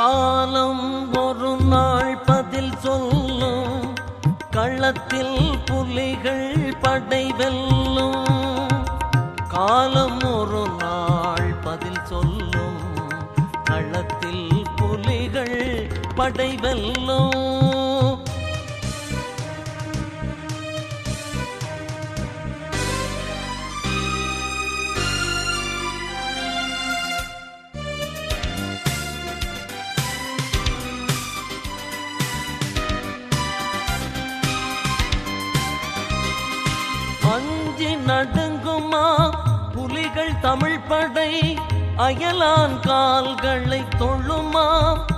காலம் ஒரு நாள் பதில் சொல்லும் களத்தில் புலிகள் படை வெல்லும் காலம் ஒரு நாள் பதில் சொல்லும் களத்தில் புலிகள் படை வெல்லும் அஞ்சி நடுங்குமா புலிகள் தமிழ் படை அயலான் கால்களை தொழுமா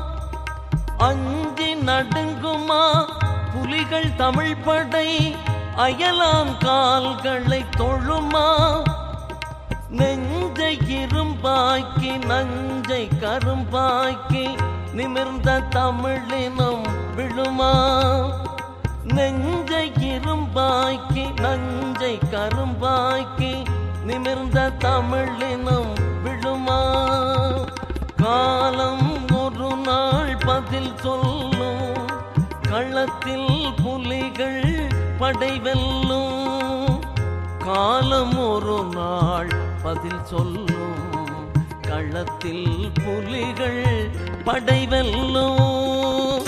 அஞ்சி நடுங்குமா புலிகள் தமிழ் படை அயலான் கால்களை தொழுமா நெஞ்சை இரும்பாக்கி நஞ்சை கரும்பாக்கி நிமிர்ந்த தமிழினம் விழுமா நெஞ்சை இரும்பாக்கி நஞ்சை கரும்பாக்கி நிமிர்ந்த தமிழினம் விழுமா காலம் ஒரு நாள் பதில் சொல்லும் களத்தில் புலிகள் படை வெல்லும் காலம் ஒரு நாள் பதில் சொல்லும் களத்தில் புலிகள் படை வெல்லும்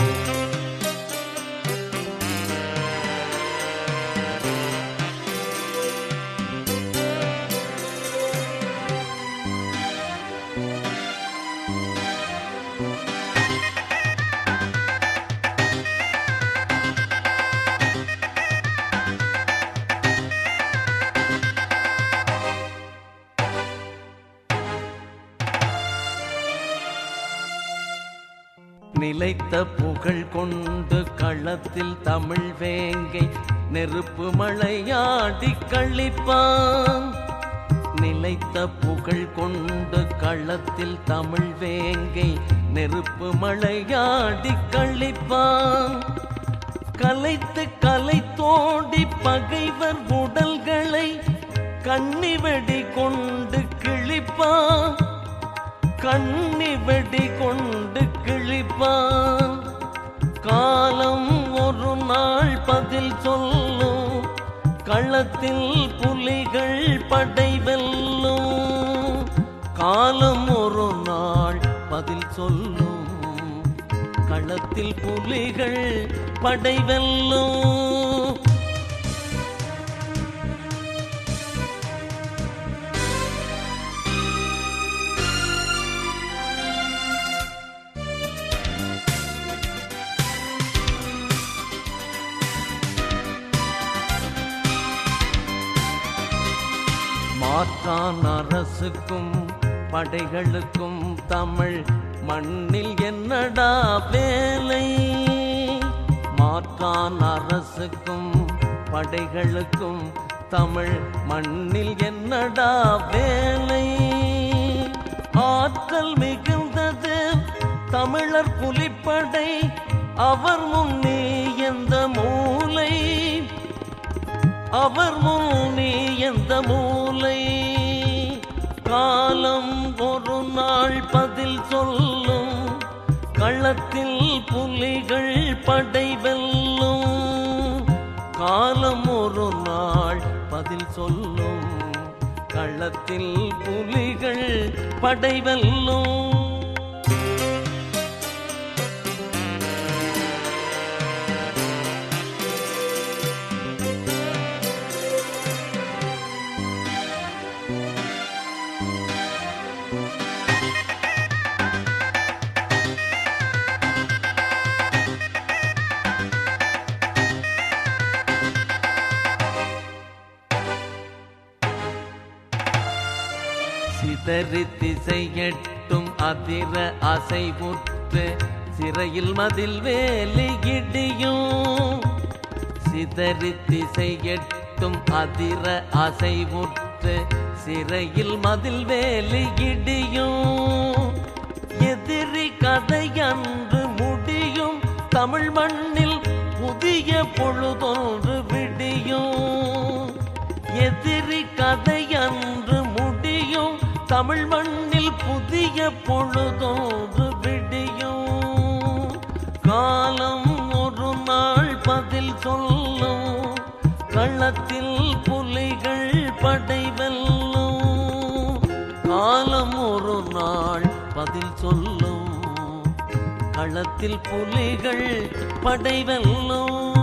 நிலைத்த புகழ் கொண்டு களத்தில் தமிழ் வேங்கை நெருப்பு மழையாடி கழிப்பான் நிலைத்த புகழ் கொண்டு களத்தில் தமிழ் வேங்கை நெருப்பு மழையாடி கழிப்பான் கலைத்து கலை தோண்டி பகைவர் உடல்களை கண்ணி வெடி கொண்டு கிழிப்பான் கண்ணி வெடி கொண்டு கிழிப்பான் காலம் ஒரு நாள் பதில் சொல்லும் களத்தில் புலிகள் படை வெல்லும் காலம் ஒரு நாள் பதில் சொல்லும் களத்தில் புலிகள் படை வெல்லும் மாற்றான் அரசுக்கும் படைகளுக்கும் தமிழ் மண்ணில் என்னடா வேலை மாற்றான் அரசுக்கும் படைகளுக்கும் தமிழ் மண்ணில் என்னடா வேலை ஆற்றல் மிகுந்தது தமிழர் புலிப்படை அவர் முன்னே எந்த மூலை அவர் முன்னே எந்த மூலை காலம் ஒரு நாள் பதில் சொல்லும் களத்தில் புலிகள் படை வெல்லும் காலம் ஒரு நாள் பதில் சொல்லும் களத்தில் புலிகள் படை வெல்லும் சிதறி திசையெட்டும் அதிர அசைவுற்று சிறையில் மதில் வேலி இடியும் சிதறி திசையெட்டும் அதிர அசைவுற்று சிறையில் மதில் வேலி இடியும் எதிரி கதை அன்று முடியும் தமிழ் மண்ணில் புதிய பொழுதொன்று விடியும் எதிரி கதை அன்று முடியும் தமிழ் மண்ணில் புதிய பொழுதொன்று விடியும் நாள் பதில் சொல்லும் களத்தில் புலிகள் படைவெல்லும்